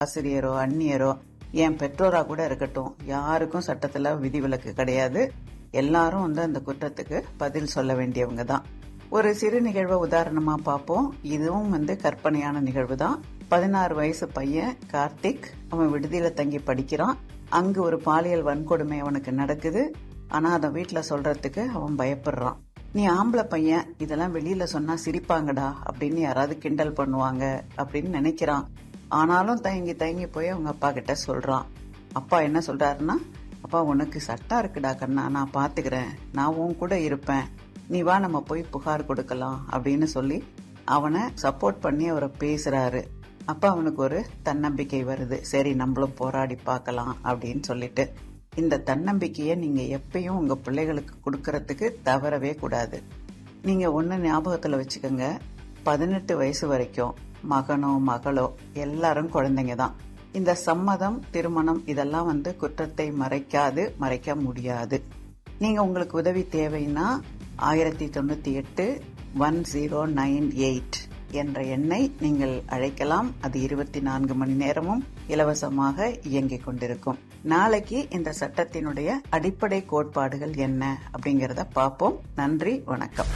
ஆசிரியரோ அந்நியரோ என் பெற்றோரா கூட இருக்கட்டும் யாருக்கும் சட்டத்துல விதிவிலக்கு கிடையாது எல்லாரும் வந்து அந்த குற்றத்துக்கு பதில் சொல்ல வேண்டியவங்க தான் ஒரு சிறு நிகழ்வை உதாரணமா பார்ப்போம் இதுவும் வந்து கற்பனையான நிகழ்வு தான் பதினாறு வயசு பையன் கார்த்திக் அவன் விடுதியில தங்கி படிக்கிறான் அங்கு ஒரு பாலியல் வன்கொடுமை அவனுக்கு நடக்குது ஆனா அதை வீட்டுல சொல்றதுக்கு அவன் பயப்படுறான் நீ ஆம்பளை பையன் இதெல்லாம் வெளியில சொன்னா சிரிப்பாங்கடா அப்படின்னு யாராவது கிண்டல் பண்ணுவாங்க அப்படின்னு நினைக்கிறான் ஆனாலும் தயங்கி தயங்கி போய் அவங்க அப்பா கிட்ட சொல்றான் அப்பா என்ன சொல்றாருன்னா அப்பா உனக்கு சட்டா இருக்குடா கண்ணா நான் பாத்துக்கிறேன் நான் உன் கூட இருப்பேன் நீ வா நம்ம போய் புகார் கொடுக்கலாம் அப்படின்னு சொல்லி அவனை சப்போர்ட் பண்ணி அவரை பேசுறாரு அப்ப அவனுக்கு ஒரு தன்னம்பிக்கை வருது சரி நம்மளும் போராடி பார்க்கலாம் அப்படின்னு சொல்லிட்டு இந்த தன்னம்பிக்கையை நீங்க எப்பயும் உங்க பிள்ளைகளுக்கு கொடுக்கறதுக்கு தவறவே கூடாது நீங்க ஒண்ணு ஞாபகத்துல வச்சுக்கோங்க பதினெட்டு வயசு வரைக்கும் மகனோ மகளோ எல்லாரும் குழந்தைங்க தான் இந்த சம்மதம் திருமணம் இதெல்லாம் வந்து குற்றத்தை மறைக்காது மறைக்க முடியாது நீங்க உங்களுக்கு உதவி தேவைன்னா ஆயிரத்தி தொண்ணூத்தி எட்டு ஒன் ஜீரோ நைன் எயிட் என்ற எண்ணை நீங்கள் அழைக்கலாம் அது இருபத்தி நான்கு மணி நேரமும் இலவசமாக இயங்கிக் கொண்டிருக்கும் நாளைக்கு இந்த சட்டத்தினுடைய அடிப்படை கோட்பாடுகள் என்ன அப்படிங்கறத பார்ப்போம் நன்றி வணக்கம்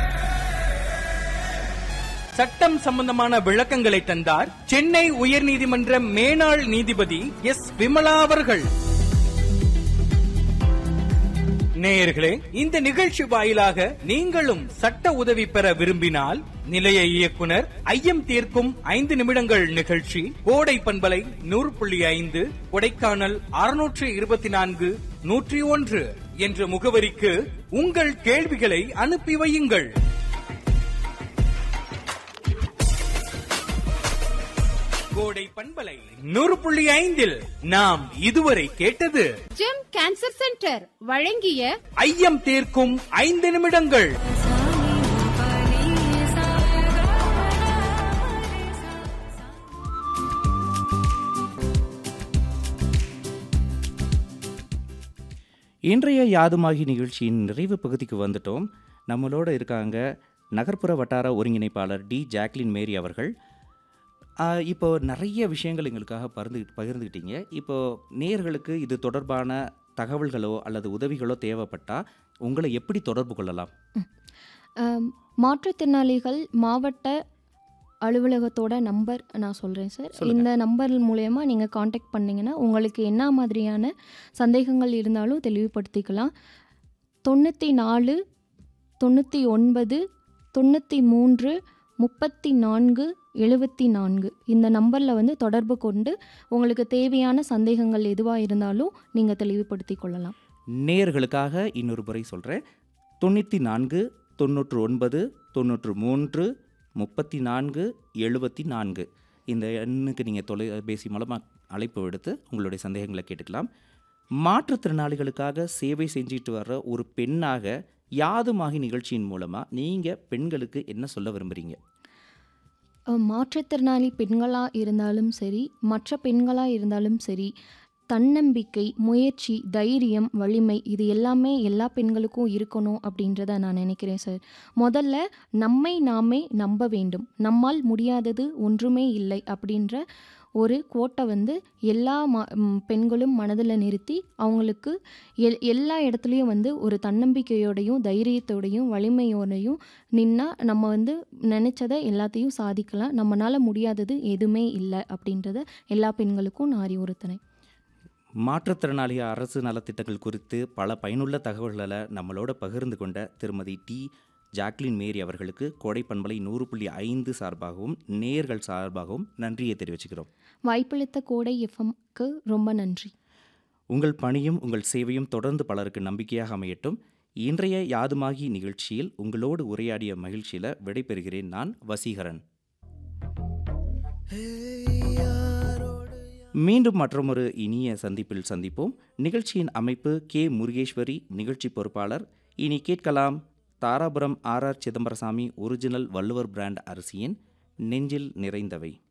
சட்டம் சம்பந்தமான விளக்கங்களை தந்தார் சென்னை உயர்நீதிமன்ற மேனாள் நீதிபதி எஸ் விமலா அவர்கள் நேயர்களே இந்த நிகழ்ச்சி வாயிலாக நீங்களும் சட்ட உதவி பெற விரும்பினால் நிலைய இயக்குனர் ஐயம் தீர்க்கும் ஐந்து நிமிடங்கள் நிகழ்ச்சி கோடை பண்பலை நூறு புள்ளி ஐந்து கொடைக்கானல் அறுநூற்று இருபத்தி நான்கு நூற்றி ஒன்று என்ற முகவரிக்கு உங்கள் கேள்விகளை அனுப்பி வையுங்கள் கோடை பண்பலை நூறு புள்ளி ஐந்தில் நாம் இதுவரை கேட்டது ஜெம் கேன்சர் சென்டர் வழங்கிய ஐயம் தீர்க்கும் ஐந்து நிமிடங்கள் இன்றைய யாதுமாகி நிகழ்ச்சியின் நிறைவு பகுதிக்கு வந்துட்டோம் நம்மளோட இருக்காங்க நகர்ப்புற வட்டார ஒருங்கிணைப்பாளர் டி ஜாக்லின் மேரி அவர்கள் ஆ, இப்போ நிறைய விஷயங்கள் எங்களுக்காக பகிர்ந்து பகிர்ந்துக்கிட்டீங்க இப்போ நேயர்களுக்கு இது தொடர்பான தகவல்களோ அல்லது உதவிகளோ தேவைப்பட்டால் உங்களை எப்படி தொடர்பு கொள்ளலாம் ஆம், மாற்றுத்திறனாளிகள் மாவட்ட அலுவலகத்தோட நம்பர் நான் சொல்கிறேன் சார் சொல்லுங்க. இந்த நம்பர் மூலயமா நீங்கள் காண்டாக்ட் பண்ணிங்கன்னா உங்களுக்கு என்ன மாதிரியான சந்தேகங்கள் இருந்தாலும் தெளிவுபடுத்திக்கலாம் தொண்ணூற்றி நாலு தொண்ணூற்றி ஒன்பது தொண்ணூற்றி மூன்று முப்பத்தி நான்கு எழுபத்தி நான்கு இந்த நம்பரில் வந்து தொடர்பு கொண்டு உங்களுக்கு தேவையான சந்தேகங்கள் எதுவாக இருந்தாலும் நீங்கள் தெளிவுபடுத்திக் கொள்ளலாம் நேயர்களுக்காக இன்னொரு முறை சொல்கிறேன் தொண்ணூற்றி நான்கு தொண்ணூற்று ஒன்பது தொண்ணூற்று மூன்று முப்பத்தி நான்கு எழுபத்தி நான்கு இந்த எண்ணுக்கு நீங்கள் தொலைபேசி மூலமாக அழைப்பு விடுத்து உங்களுடைய சந்தேகங்களை கேட்டுக்கலாம் மாற்றுத்திறனாளிகளுக்காக சேவை செஞ்சிட்டு வர்ற ஒரு பெண்ணாக யாதுமாகி நிகழ்ச்சியின் மூலமாக நீங்கள் பெண்களுக்கு என்ன சொல்ல விரும்புகிறீங்க அஹ் மாற்றுத்திறனாளி பெண்களாக இருந்தாலும் சரி மற்ற பெண்களாக இருந்தாலும் சரி தன்னம்பிக்கை முயற்சி தைரியம் வலிமை இது எல்லாமே எல்லா பெண்களுக்கும் இருக்கணும் அப்படின்றத நான் நினைக்கிறேன் சார் முதல்ல நம்மை நாமே நம்ப வேண்டும் நம்மால் முடியாதது ஒன்றுமே இல்லை அப்படின்ற ஒரு கோட்டை வந்து எல்லா ம ம், பெண்களும் மனதில் நிறுத்தி அவங்களுக்கு எல் எல்லா இடத்துலையும் வந்து ஒரு தன்னம்பிக்கையோடையும் தைரியத்தோடையும் வலிமையோடையும் நின்னா நம்ம வந்து நினச்சதை எல்லாத்தையும் சாதிக்கலாம் நம்மளால் முடியாதது எதுவுமே இல்லை அப்படின்றத எல்லா பெண்களுக்கும் நான் அறிவுறுத்தினேன் மாற்றுத்திறனாளி அரசு நலத்திட்டங்கள் குறித்து பல பயனுள்ள தகவல்களை நம்மளோட பகிர்ந்து கொண்ட திருமதி டி ஜாக்லின் மேரி அவர்களுக்கு கோடை பண்பலை நூறு புள்ளி ஐந்து சார்பாகவும் நேயர்கள் சார்பாகவும் நன்றியை தெரிவிச்சுக்கிறோம் வாய்ப்பளித்த கோடை எஃப்எம்க்கு ரொம்ப நன்றி உங்கள் பணியும் உங்கள் சேவையும் தொடர்ந்து பலருக்கு நம்பிக்கையாக அமையட்டும் இன்றைய யாதுமாகி நிகழ்ச்சியில் உங்களோடு உரையாடிய மகிழ்ச்சியில் விடைபெறுகிறேன் நான் வசீகரன் மீண்டும் மற்றொரு இனிய சந்திப்பில் சந்திப்போம் நிகழ்ச்சியின் அமைப்பு கே முருகேஸ்வரி நிகழ்ச்சி பொறுப்பாளர் இனி கேட்கலாம் Dharapuram R R Chidambarasamy original Valluvar brand அரிசியின் நெஞ்சில் நிறைந்தவை